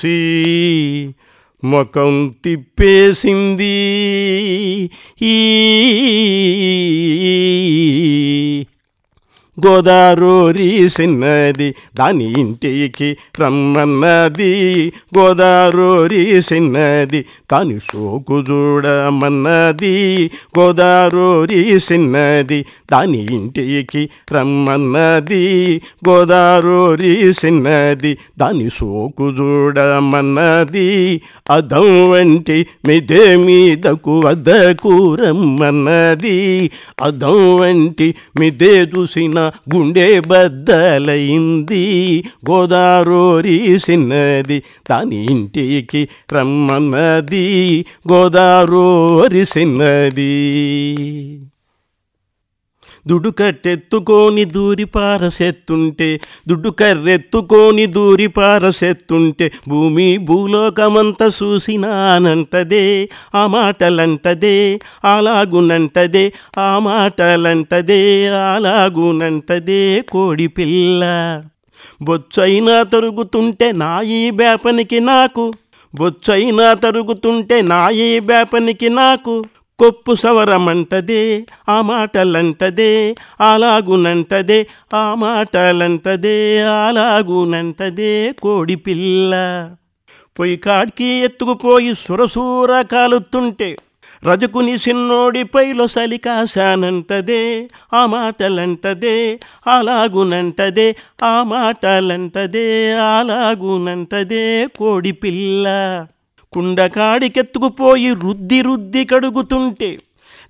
చీ ముఖం తిప్పేసింది ఈ గోదారోరి సిన్నది దాని ఇంటికి రమ్మన్నది గోదారోరి సిన్నది దాని సోకు చూడమన్నది గోదారోరి సిన్నది దాని ఇంటికి రమ్మన్నది గోదారోరి సిన్నది దాని సోకు చూడమన్నది అదం వంటి మిదే మీదకు వద్దకు రమ్మన్నది అదం వంటి మిదే చూసిన గుండె బద్దలైంది గోదారోరి సిన్నది దాని ఇంటికి రమ్మన్నది గోదారోరి సిన్నది దుడ్డు కట్టెత్తుకొని దూరి పారసెత్తుంటే దుడ్డు కర్రెత్తుకొని దూరి పారసెత్తుంటే భూమి భూలోకమంత చూసినానంటదే ఆ మాటలంటదే అలాగునంటదే ఆ మాటలంటదే అలాగునంటదే కోడి పిల్ల బొచ్చైనా తరుగుతుంటే నాయి బేపనికి నాకు బొచ్చైనా తరుగుతుంటే నాయి బేపనికి నాకు కొప్పు సవరమంటదే ఆ మాటలంటదే అలాగునంటదే ఆ మాటలంటదే అలాగునంటదే కోడి పిల్ల పొయ్యి కాడికి ఎత్తుకుపోయి సురసూర కాలుతుంటే రజకుని సిన్నోడి పైలో సలికాశానంటదే ఆ మాటలంటదే అలాగునంటదే ఆ మాటలంటదే అలాగునంటదే కోడి పిల్ల కుండకాడికెత్తుకుపోయి రుద్ది రుద్ది కడుగుతుంటే